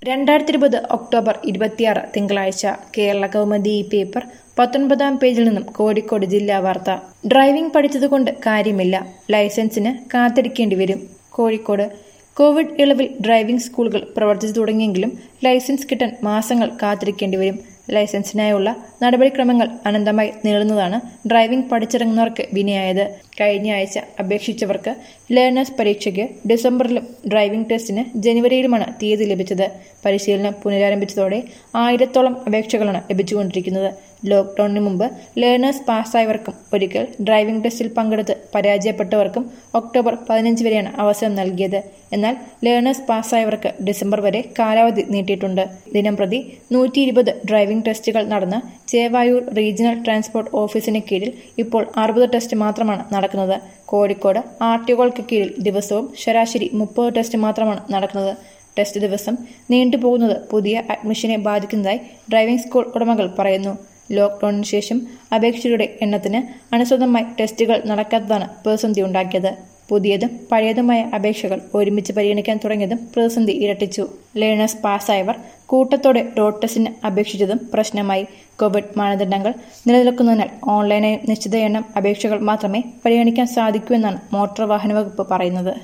രണ്ടായിരത്തി ഇരുപത് ഒക്ടോബർ ഇരുപത്തിയാറ് തിങ്കളാഴ്ച കേരള കൗമുദി ഈ പേപ്പർ പത്തൊൻപതാം പേജിൽ നിന്നും കോഴിക്കോട് ജില്ലാ വാർത്ത ഡ്രൈവിംഗ് പഠിച്ചതുകൊണ്ട് കാര്യമില്ല ലൈസൻസിന് കാത്തിരിക്കേണ്ടി വരും കോഴിക്കോട് കോവിഡ് ഇളവിൽ ഡ്രൈവിംഗ് സ്കൂളുകൾ പ്രവർത്തിച്ചു തുടങ്ങിയെങ്കിലും ലൈസൻസ് കിട്ടാൻ മാസങ്ങൾ കാത്തിരിക്കേണ്ടി വരും ലൈസൻസിനായുള്ള നടപടിക്രമങ്ങൾ അനന്തമായി നീളുന്നതാണ് ഡ്രൈവിംഗ് പഠിച്ചിറങ്ങുന്നവർക്ക് വിനയായത് കഴിഞ്ഞ ആഴ്ച അപേക്ഷിച്ചവർക്ക് ലേണേഴ്സ് പരീക്ഷയ്ക്ക് ഡിസംബറിലും ഡ്രൈവിംഗ് ടെസ്റ്റിന് ജനുവരിയിലുമാണ് തീയതി ലഭിച്ചത് പരിശീലനം പുനരാരംഭിച്ചതോടെ ആയിരത്തോളം അപേക്ഷകളാണ് ലഭിച്ചുകൊണ്ടിരിക്കുന്നത് ലോക്ക്ഡൌണിന് മുമ്പ് ലേണേഴ്സ് പാസ്സായവർക്കും ഒരിക്കൽ ഡ്രൈവിംഗ് ടെസ്റ്റിൽ പങ്കെടുത്ത് പരാജയപ്പെട്ടവർക്കും ഒക്ടോബർ പതിനഞ്ച് വരെയാണ് അവസരം നൽകിയത് എന്നാൽ ലേണേഴ്സ് പാസ്സായവർക്ക് ഡിസംബർ വരെ കാലാവധി നീട്ടിയിട്ടുണ്ട് ദിനം പ്രതി നൂറ്റി ഇരുപത് ഡ്രൈവിംഗ് ടെസ്റ്റുകൾ നടന്ന ചേവായൂർ റീജിയണൽ ട്രാൻസ്പോർട്ട് ഓഫീസിന് കീഴിൽ ഇപ്പോൾ അറുപത് ടെസ്റ്റ് മാത്രമാണ് നടക്കുന്നത് കോഴിക്കോട് ആർ ടിഒകൾക്ക് കീഴിൽ ദിവസവും ശരാശരി മുപ്പത് ടെസ്റ്റ് മാത്രമാണ് നടക്കുന്നത് ടെസ്റ്റ് ദിവസം നീണ്ടുപോകുന്നത് പുതിയ അഡ്മിഷനെ ബാധിക്കുന്നതായി ഡ്രൈവിംഗ് സ്കൂൾ ഉടമകൾ പറയുന്നു ലോക്ക്ഡൌണിന് ശേഷം അപേക്ഷകരുടെ എണ്ണത്തിന് അനുസൃതമായി ടെസ്റ്റുകൾ നടക്കാത്തതാണ് പ്രതിസന്ധി ഉണ്ടാക്കിയത് പുതിയതും പഴയതുമായ അപേക്ഷകൾ ഒരുമിച്ച് പരിഗണിക്കാൻ തുടങ്ങിയതും പ്രതിസന്ധി ഇരട്ടിച്ചു ലേണേഴ്സ് പാസ്സായവർ കൂട്ടത്തോടെ റോഡ് ടെസ്റ്റിന് അപേക്ഷിച്ചതും പ്രശ്നമായി കോവിഡ് മാനദണ്ഡങ്ങൾ നിലനിൽക്കുന്നതിനാൽ ഓൺലൈനായി നിശ്ചിത എണ്ണം അപേക്ഷകൾ മാത്രമേ പരിഗണിക്കാൻ സാധിക്കൂ എന്നാണ് മോട്ടോർ വാഹന വകുപ്പ് പറയുന്നത്